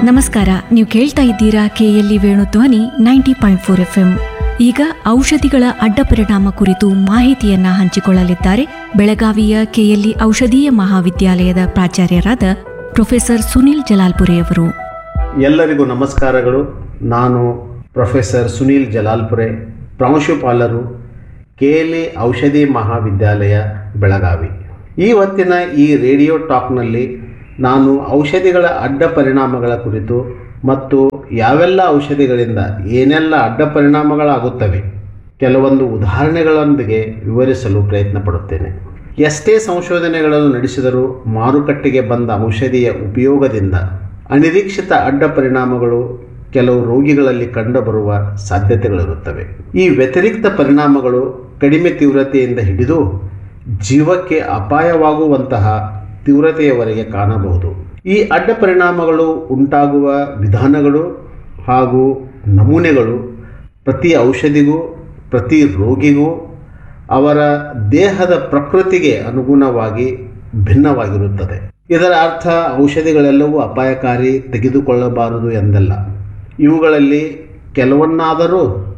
ನಮಸ್ಕಾರ ನೀವು ಕೇಳ್ತಾ ಇದ್ದೀರಾ K L E Venudhwani ninety point four F M ಈಗ ಔಷಧಿಗಳ ಅಡ್ಡ ಪರಿಣಾಮ ಕುರಿತು ಮಾಹಿತಿಯನ್ನ ಹಂಚಿಕೊಳ್ಳಲಿದ್ದಾರೆ ಬೆಳಗಾವಿಯ ಕೆಎಲ್ಇ ಔಷಧೀಯ ಮಹಾವಿದ್ಯಾಲಯದ ಪ್ರಾಚಾರ್ಯರಾದ ಪ್ರೊಫೆಸರ್ ಸುನಿಲ್ ಜಲಾಲ್ಪುರೆ ಅವರು ಎಲ್ಲರಿಗೂ ನಮಸ್ಕಾರಗಳು ನಾನು ಪ್ರೊಫೆಸರ್ ಸುನೀಲ್ ಜಲಾಲ್ಪುರೆ ಪ್ರಾಂಶುಪಾಲರು ಕೆಎಲ್ಇ ಔಷಧಿ ಮಹಾವಿದ್ಯಾಲಯ ಬೆಳಗಾವಿ ಈ ಹೊತ್ತಿನ ಈ ರೇಡಿಯೋ ಟಾಕ್ನಲ್ಲಿ ನಾನು ಔಷಧಿಗಳ ಅಡ್ಡ ಪರಿಣಾಮಗಳ ಕುರಿತು ಮತ್ತು ಯಾವೆಲ್ಲ ಔಷಧಿಗಳಿಂದ ಏನೆಲ್ಲ ಅಡ್ಡ ಪರಿಣಾಮಗಳಾಗುತ್ತವೆ ಕೆಲವೊಂದು ಉದಾಹರಣೆಗಳೊಂದಿಗೆ ವಿವರಿಸಲು ಪ್ರಯತ್ನ ಪಡುತ್ತೇನೆ ಎಷ್ಟೇ ಸಂಶೋಧನೆಗಳನ್ನು ನಡೆಸಿದರೂ ಮಾರುಕಟ್ಟೆಗೆ ಬಂದ ಔಷಧಿಯ ಉಪಯೋಗದಿಂದ ಅನಿರೀಕ್ಷಿತ ಅಡ್ಡ ಪರಿಣಾಮಗಳು ಕೆಲವು ರೋಗಿಗಳಲ್ಲಿ ಕಂಡುಬರುವ ಸಾಧ್ಯತೆಗಳಿರುತ್ತವೆ ಈ ವ್ಯತಿರಿಕ್ತ ಪರಿಣಾಮಗಳು ಕಡಿಮೆ ತೀವ್ರತೆಯಿಂದ ಹಿಡಿದು ಜೀವಕ್ಕೆ ಅಪಾಯವಾಗುವಂತಹ ತೀವ್ರತೆಯವರೆಗೆ ಕಾಣಬಹುದು ಈ ಅಡ್ಡ ಪರಿಣಾಮಗಳು ಉಂಟಾಗುವ ವಿಧಾನಗಳು ಹಾಗೂ ನಮೂನೆಗಳು ಪ್ರತಿ ಔಷಧಿಗೂ ಪ್ರತಿ ರೋಗಿಗೂ ಅವರ ದೇಹದ ಪ್ರಕೃತಿಗೆ ಅನುಗುಣವಾಗಿ ಭಿನ್ನವಾಗಿರುತ್ತದೆ ಇದರ ಅರ್ಥ ಔಷಧಿಗಳೆಲ್ಲವೂ ಅಪಾಯಕಾರಿ ತೆಗೆದುಕೊಳ್ಳಬಾರದು ಎಂದಲ್ಲ ಇವುಗಳಲ್ಲಿ ಕೆಲವನ್ನಾದರೂ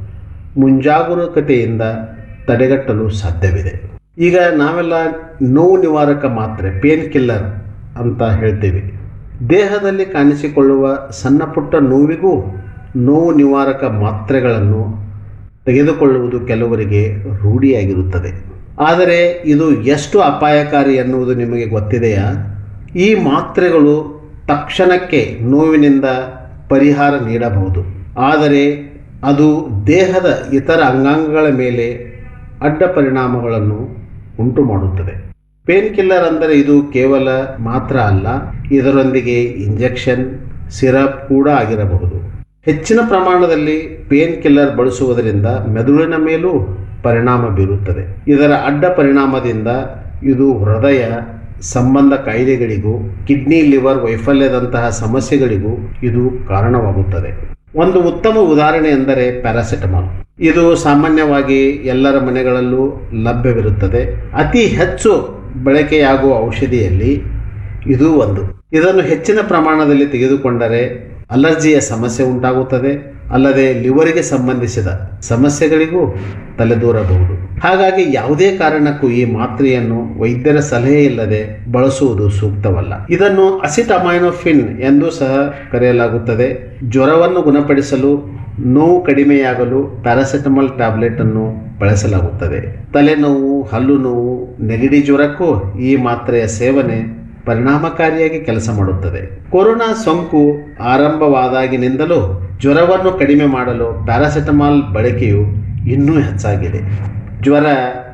ಮುಂಜಾಗರೂಕತೆಯಿಂದ ತಡೆಗಟ್ಟಲು ಸಾಧ್ಯವಿದೆ ಈಗ ನಾವೆಲ್ಲ ನೋವು ನಿವಾರಕ ಮಾತ್ರೆ ಪೇನ್ ಕಿಲ್ಲರ್ ಅಂತ ಹೇಳ್ತೀವಿ ದೇಹದಲ್ಲಿ ಕಾಣಿಸಿಕೊಳ್ಳುವ ಸಣ್ಣ ಪುಟ್ಟ ನೋವಿಗೂ ನೋವು ನಿವಾರಕ ಮಾತ್ರೆಗಳನ್ನು ತೆಗೆದುಕೊಳ್ಳುವುದು ಕೆಲವರಿಗೆ ರೂಢಿಯಾಗಿರುತ್ತದೆ ಆದರೆ ಇದು ಎಷ್ಟು ಅಪಾಯಕಾರಿ ಎನ್ನುವುದು ನಿಮಗೆ ಗೊತ್ತಿದೆಯಾ ಈ ಮಾತ್ರೆಗಳು ತಕ್ಷಣಕ್ಕೆ ನೋವಿನಿಂದ ಪರಿಹಾರ ನೀಡಬಹುದು ಆದರೆ ಅದು ದೇಹದ ಇತರ ಅಂಗಾಂಗಗಳ ಮೇಲೆ ಅಡ್ಡ ಪರಿಣಾಮಗಳನ್ನು ಉಂಟು ಮಾಡುತ್ತದೆ ಪೇನ್ ಕಿಲ್ಲರ್ ಅಂದರೆ ಇದು ಕೇವಲ ಮಾತ್ರ ಅಲ್ಲ ಇದರೊಂದಿಗೆ ಇಂಜೆಕ್ಷನ್ ಸಿರಪ್ ಕೂಡ ಆಗಿರಬಹುದು ಹೆಚ್ಚಿನ ಪ್ರಮಾಣದಲ್ಲಿ ಪೇನ್ ಕಿಲ್ಲರ್ ಬಳಸುವುದರಿಂದ ಮೆದುಳಿನ ಮೇಲೂ ಪರಿಣಾಮ ಬೀರುತ್ತದೆ ಇದರ ಅಡ್ಡ ಪರಿಣಾಮದಿಂದ ಇದು ಹೃದಯ ಸಂಬಂಧ ಕಾಯಿಲೆಗಳಿಗೂ ಕಿಡ್ನಿ ಲಿವರ್ ವೈಫಲ್ಯದಂತಹ ಸಮಸ್ಯೆಗಳಿಗೂ ಇದು ಕಾರಣವಾಗುತ್ತದೆ ಒಂದು ಉತ್ತಮ ಉದಾಹರಣೆ ಎಂದರೆ ಪ್ಯಾರಾಸಿಟಮಾಲ್ ಇದು ಸಾಮಾನ್ಯವಾಗಿ ಎಲ್ಲರ ಮನೆಗಳಲ್ಲೂ ಲಭ್ಯವಿರುತ್ತದೆ ಅತಿ ಹೆಚ್ಚು ಬಳಕೆಯಾಗುವ ಔಷಧಿಯಲ್ಲಿ ಇದು ಒಂದು ಇದನ್ನು ಹೆಚ್ಚಿನ ಪ್ರಮಾಣದಲ್ಲಿ ತೆಗೆದುಕೊಂಡರೆ ಅಲರ್ಜಿಯ ಸಮಸ್ಯೆ ಉಂಟಾಗುತ್ತದೆ ಅಲ್ಲದೆ ಲಿವರಿಗೆ ಸಂಬಂಧಿಸಿದ ಸಮಸ್ಯೆಗಳಿಗೂ ತಲೆದೂರಬಹುದು ಹಾಗಾಗಿ ಯಾವುದೇ ಕಾರಣಕ್ಕೂ ಈ ಮಾತ್ರೆಯನ್ನು ವೈದ್ಯರ ಸಲಹೆ ಇಲ್ಲದೆ ಬಳಸುವುದು ಸೂಕ್ತವಲ್ಲ ಇದನ್ನು ಅಸಿಟಮೈನೋಫಿನ್ ಎಂದು ಸಹ ಕರೆಯಲಾಗುತ್ತದೆ ಜ್ವರವನ್ನು ಗುಣಪಡಿಸಲು ನೋವು ಕಡಿಮೆಯಾಗಲು ಪ್ಯಾರಾಸಿಟಮಾಲ್ ಟ್ಯಾಬ್ಲೆಟ್ ಅನ್ನು ಬಳಸಲಾಗುತ್ತದೆ ತಲೆನೋವು ಹಲ್ಲು ನೋವು ನೆಗಡಿ ಜ್ವರಕ್ಕೂ ಈ ಮಾತ್ರೆಯ ಸೇವನೆ ಪರಿಣಾಮಕಾರಿಯಾಗಿ ಕೆಲಸ ಮಾಡುತ್ತದೆ ಕೊರೋನಾ ಸೋಂಕು ಆರಂಭವಾದಾಗಿನಿಂದಲೂ ಜ್ವರವನ್ನು ಕಡಿಮೆ ಮಾಡಲು ಪ್ಯಾರಾಸಿಟಮಾಲ್ ಬಳಕೆಯು ಇನ್ನೂ ಹೆಚ್ಚಾಗಿದೆ ಜ್ವರ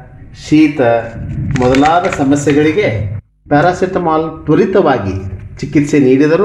ಶೀತ ಮೊದಲಾದ ಸಮಸ್ಯೆಗಳಿಗೆ ಪ್ಯಾರಾಸಿಟಮಾಲ್ ತ್ವರಿತವಾಗಿ ಚಿಕಿತ್ಸೆ ನೀಡಿದರೂ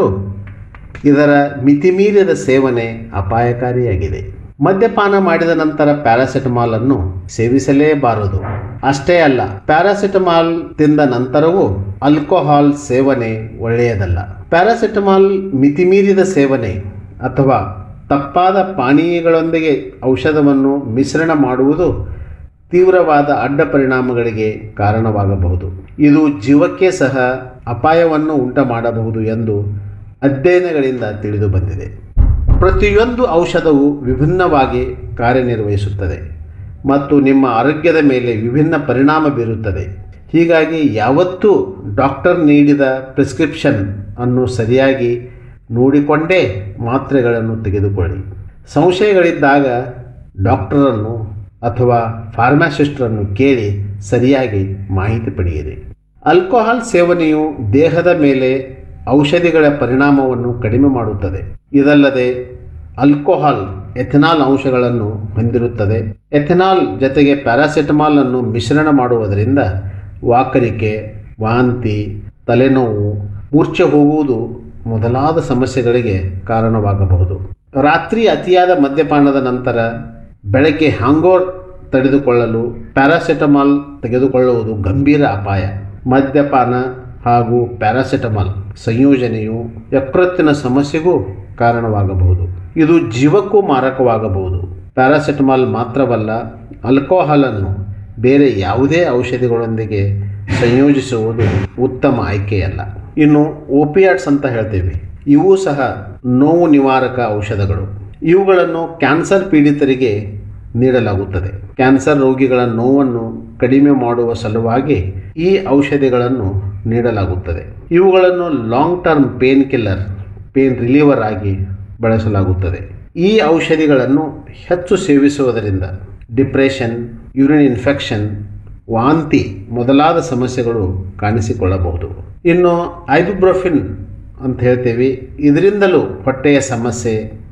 ಇದರ ಮಿತಿಮೀರಿದ ಸೇವನೆ ಅಪಾಯಕಾರಿಯಾಗಿದೆ ಮದ್ಯಪಾನ ಮಾಡಿದ ನಂತರ ಪ್ಯಾರಾಸಿಟಮಾಲ್ ಅನ್ನು ಸೇವಿಸಲೇಬಾರದು ಅಷ್ಟೇ ಅಲ್ಲ ಪ್ಯಾರಾಸಿಟಮಾಲ್ ತಿಂದ ನಂತರವೂ ಆಲ್ಕೋಹಾಲ್ ಸೇವನೆ ಒಳ್ಳೆಯದಲ್ಲ ಪ್ಯಾರಾಸಿಟಮಾಲ್ ಮಿತಿಮೀರಿದ ಸೇವನೆ ಅಥವಾ ತಪ್ಪಾದ ಪಾನೀಯಗಳೊಂದಿಗೆ ಔಷಧವನ್ನು ಮಿಶ್ರಣ ಮಾಡುವುದು ತೀವ್ರವಾದ ಅಡ್ಡ ಪರಿಣಾಮಗಳಿಗೆ ಕಾರಣವಾಗಬಹುದು ಇದು ಜೀವಕ್ಕೆ ಸಹ ಅಪಾಯವನ್ನು ಉಂಟು ಮಾಡಬಹುದು ಎಂದು ಅಧ್ಯಯನಗಳಿಂದ ತಿಳಿದು ಬಂದಿದೆ ಪ್ರತಿಯೊಂದು ಔಷಧವು ವಿಭಿನ್ನವಾಗಿ ಕಾರ್ಯನಿರ್ವಹಿಸುತ್ತದೆ ಮತ್ತು ನಿಮ್ಮ ಆರೋಗ್ಯದ ಮೇಲೆ ವಿಭಿನ್ನ ಪರಿಣಾಮ ಬೀರುತ್ತದೆ ಹೀಗಾಗಿ ಯಾವತ್ತೂ ಡಾಕ್ಟರ್ ನೀಡಿದ ಪ್ರಿಸ್ಕ್ರಿಪ್ಷನ್ ಅನ್ನು ಸರಿಯಾಗಿ ನೋಡಿಕೊಂಡೇ ಮಾತ್ರೆಗಳನ್ನು ತೆಗೆದುಕೊಳ್ಳಿ ಸಂಶಯಗಳಿದ್ದಾಗ ಡಾಕ್ಟರನ್ನು ಅಥವಾ ಫಾರ್ಮಾಸಿಸ್ಟರನ್ನು ಕೇಳಿ ಸರಿಯಾಗಿ ಮಾಹಿತಿ ಪಡೆಯಿರಿ ಆಲ್ಕೋಹಾಲ್ ಸೇವನೆಯು ದೇಹದ ಮೇಲೆ ಔಷಧಿಗಳ ಪರಿಣಾಮವನ್ನು ಕಡಿಮೆ ಮಾಡುತ್ತದೆ ಇದಲ್ಲದೆ ಆಲ್ಕೋಹಾಲ್ ಎಥೆನಾಲ್ ಅಂಶಗಳನ್ನು ಹೊಂದಿರುತ್ತದೆ ಎಥೆನಾಲ್ ಜೊತೆಗೆ ಪ್ಯಾರಾಸಿಟಮಾಲ್ ಅನ್ನು ಮಿಶ್ರಣ ಮಾಡುವುದರಿಂದ ವಾಕರಿಕೆ ವಾಂತಿ ತಲೆನೋವು ಮೂರ್ಛೆ ಹೋಗುವುದು ಮೊದಲಾದ ಸಮಸ್ಯೆಗಳಿಗೆ ಕಾರಣವಾಗಬಹುದು ರಾತ್ರಿ ಅತಿಯಾದ ಮದ್ಯಪಾನದ ನಂತರ ಬೆಳಗ್ಗೆ ಹ್ಯಾಂಗೋರ್ ತಡೆದುಕೊಳ್ಳಲು ಪ್ಯಾರಾಸಿಟಮಾಲ್ ತೆಗೆದುಕೊಳ್ಳುವುದು ಗಂಭೀರ ಅಪಾಯ ಮದ್ಯಪಾನ ಹಾಗೂ ಪ್ಯಾರಾಸಿಟಮಾಲ್ ಸಂಯೋಜನೆಯು ಯಕೃತ್ತಿನ ಸಮಸ್ಯೆಗೂ ಕಾರಣವಾಗಬಹುದು ಇದು ಜೀವಕ್ಕೂ ಮಾರಕವಾಗಬಹುದು ಪ್ಯಾರಾಸಿಟಮಾಲ್ ಮಾತ್ರವಲ್ಲ ಆಲ್ಕೋಹಾಲನ್ನು ಬೇರೆ ಯಾವುದೇ ಔಷಧಿಗಳೊಂದಿಗೆ ಸಂಯೋಜಿಸುವುದು ಉತ್ತಮ ಆಯ್ಕೆಯಲ್ಲ ಇನ್ನು ಓಪಿಯಾಟ್ಸ್ ಅಂತ ಹೇಳ್ತೀವಿ ಇವು ಸಹ ನೋವು ನಿವಾರಕ ಔಷಧಗಳು ಇವುಗಳನ್ನು ಕ್ಯಾನ್ಸರ್ ಪೀಡಿತರಿಗೆ ನೀಡಲಾಗುತ್ತದೆ ಕ್ಯಾನ್ಸರ್ ರೋಗಿಗಳ ನೋವನ್ನು ಕಡಿಮೆ ಮಾಡುವ ಸಲುವಾಗಿ ಈ ಔಷಧಿಗಳನ್ನು ನೀಡಲಾಗುತ್ತದೆ ಇವುಗಳನ್ನು long term pain killer pain reliever ಆಗಿ ಬಳಸಲಾಗುತ್ತದೆ ಈ ಔಷಧಿಗಳನ್ನು ಹೆಚ್ಚು ಸೇವಿಸುವುದರಿಂದ ಡಿಪ್ರೆಷನ್ ಯೂರಿನ್ ಇನ್ಫೆಕ್ಷನ್ ವಾಂತಿ ಮೊದಲಾದ ಸಮಸ್ಯೆಗಳು ಕಾಣಿಸಿಕೊಳ್ಳಬಹುದು ಇನ್ನು ಐಬುಬ್ರೊಫಿನ್ ಅಂತ ಹೇಳ್ತೇವೆ ಇದರಿಂದಲೂ ಹೊಟ್ಟೆಯ ಸಮಸ್ಯೆ